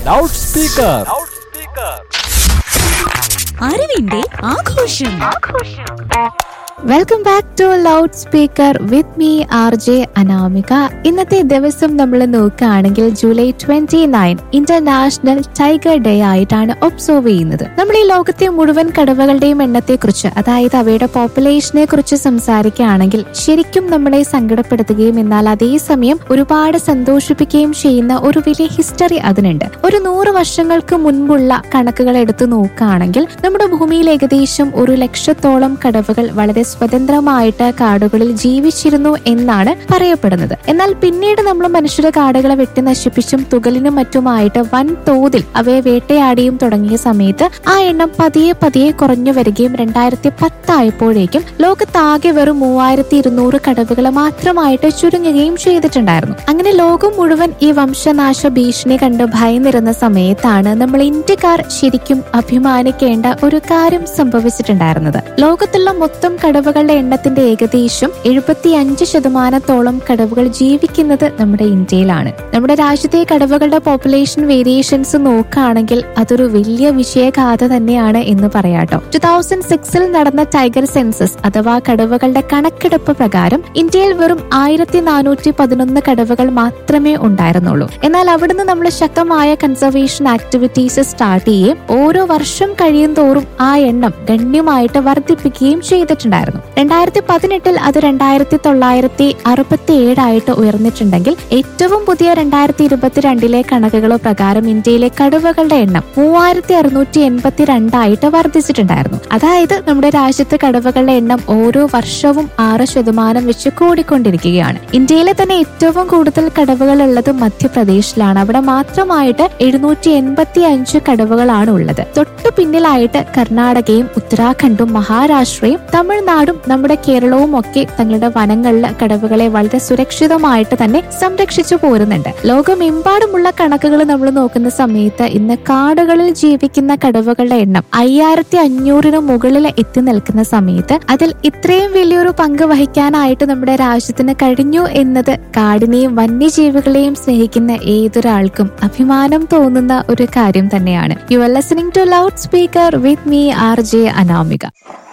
loud speaker അറിവിന്റെ ആഘോഷം welcome back to loud speaker with me R J Anamika ഇന്നത്തെ ദിവസം നമ്മൾ നോക്കുകയാണെങ്കിൽ July twenty nine international tiger day ആയിട്ടാണ് ഒബ്സർവ് ചെയ്യുന്നത് നമ്മൾ ഈ ലോകത്തെ മുഴുവൻ കടുവകളുടെയും എണ്ണത്തെ കുറിച്ച് അതായത് അവയുടെ പോപ്പുലേഷനെ കുറിച്ച് സംസാരിക്കുകയാണെങ്കിൽ ശരിക്കും നമ്മളെ സങ്കടപ്പെടുത്തുകയും എന്നാൽ അതേസമയം ഒരുപാട് സന്തോഷിപ്പിക്കുകയും ചെയ്യുന്ന ഒരു വലിയ ഹിസ്റ്ററി അതിനുണ്ട് ഒരു നൂറ് വർഷങ്ങൾക്ക് മുൻപുള്ള കണക്കുകൾ എടുത്തു നോക്കുകയാണെങ്കിൽ നമ്മുടെ ഭൂമിയിൽ ഏകദേശം ഒരു ലക്ഷത്തോളം കടവുകൾ വളരെ സ്വതന്ത്രമായിട്ട് കാടുകളിൽ ജീവിച്ചിരുന്നു എന്നാണ് പറയപ്പെടുന്നത് എന്നാൽ പിന്നീട് നമ്മൾ മനുഷ്യരുടെ കാടുകളെ വെട്ടി നശിപ്പിച്ചും തുകലിനും മറ്റുമായിട്ട് വൻ തോതിൽ അവയെ വേട്ടയാടിയും തുടങ്ങിയ സമയത്ത് ആ എണ്ണം പതിയെ പതിയെ കുറഞ്ഞു വരികയും രണ്ടായിരത്തി പത്തായപ്പോഴേക്കും ലോകത്താകെ വെറും മൂവായിരത്തി ഇരുന്നൂറ് കടവുകൾ മാത്രമായിട്ട് ചുരുങ്ങുകയും ചെയ്തിട്ടുണ്ടായിരുന്നു അങ്ങനെ ലോകം മുഴുവൻ ഈ വംശനാശ ഭീഷണി കണ്ട് ഭയന്നിരുന്ന സമയത്താണ് നമ്മൾ ഇന്ത്യക്കാർ ശരിക്കും അഭിമാനിക്കേണ്ട ഒരു കാര്യം സംഭവിച്ചിട്ടുണ്ടായിരുന്നത് ലോകത്തുള്ള മൊത്തം കടവുകളുടെ എണ്ണത്തിന്റെ ഏകദേശം എഴുപത്തി അഞ്ച് ശതമാനത്തോളം കടവുകൾ ജീവിക്കുന്നത് നമ്മുടെ ഇന്ത്യയിലാണ് നമ്മുടെ രാജ്യത്തെ കടവുകളുടെ പോപ്പുലേഷൻ വേരിയേഷൻസ് നോക്കുകയാണെങ്കിൽ അതൊരു വലിയ വിജയഗാഥ തന്നെയാണ് എന്ന് പറയാട്ടോ ടു തൗസൻഡ് സിക്സിൽ നടന്ന ടൈഗർ സെൻസസ് അഥവാ കടവുകളുടെ കണക്കെടുപ്പ് പ്രകാരം ഇന്ത്യയിൽ വെറും ആയിരത്തി നാനൂറ്റി പതിനൊന്ന് കടവുകൾ മാത്രമേ ഉണ്ടായിരുന്നുള്ളൂ എന്നാൽ അവിടുന്ന് നമ്മൾ ശക്തമായ കൺസർവേഷൻ ആക്ടിവിറ്റീസ് സ്റ്റാർട്ട് ചെയ്യുകയും ഓരോ വർഷം കഴിയും തോറും ആ എണ്ണം ഗണ്യമായിട്ട് വർദ്ധിപ്പിക്കുകയും ചെയ്തിട്ടുണ്ടായിരുന്നു രണ്ടായിരത്തി പതിനെട്ടിൽ അത് രണ്ടായിരത്തി തൊള്ളായിരത്തി അറുപത്തി ഏഴായിട്ട് ഉയർന്നിട്ടുണ്ടെങ്കിൽ ഏറ്റവും പുതിയ രണ്ടായിരത്തി ഇരുപത്തിരണ്ടിലെ കണക്കുകൾ പ്രകാരം ഇന്ത്യയിലെ കടുവകളുടെ എണ്ണം മൂവായിരത്തി അറുന്നൂറ്റി എൺപത്തി രണ്ടായിട്ട് വർദ്ധിച്ചിട്ടുണ്ടായിരുന്നു അതായത് നമ്മുടെ രാജ്യത്ത് കടുവകളുടെ എണ്ണം ഓരോ വർഷവും ആറ് ശതമാനം വെച്ച് കൂടിക്കൊണ്ടിരിക്കുകയാണ് ഇന്ത്യയിലെ തന്നെ ഏറ്റവും കൂടുതൽ കടവുകൾ ഉള്ളത് മധ്യപ്രദേശിലാണ് അവിടെ മാത്രമായിട്ട് എഴുന്നൂറ്റി എൺപത്തി അഞ്ച് കടവുകളാണ് ഉള്ളത് തൊട്ടു പിന്നിലായിട്ട് കർണാടകയും ഉത്തരാഖണ്ഡും മഹാരാഷ്ട്രയും തമിഴ്നാടും നമ്മുടെ കേരളവും ഒക്കെ തങ്ങളുടെ വനങ്ങളിൽ കടവുകളെ വളരെ സുരക്ഷിതമായിട്ട് തന്നെ സംരക്ഷിച്ചു പോരുന്നുണ്ട് ലോകമെമ്പാടുമുള്ള കണക്കുകൾ നമ്മൾ നോക്കുന്ന സമയത്ത് ഇന്ന് കാടുകളിൽ ജീവിക്കുന്ന കടവുകളുടെ എണ്ണം അയ്യായിരത്തി അഞ്ഞൂറിന് മുകളിൽ എത്തി നിൽക്കുന്ന സമയത്ത് അതിൽ ഇത്രയും വലിയൊരു പങ്ക് വഹിക്കാനായിട്ട് നമ്മുടെ രാജ്യത്തിന് കഴിഞ്ഞു എന്നത് കാടിനെയും വന്യജീവികളെയും സ്നേഹിക്കുന്ന ഏതൊരാൾക്കും അഭിമാനം തോന്നുന്ന ഒരു കാര്യം തന്നെയാണ് you are listening to loud speaker with me R J Anamika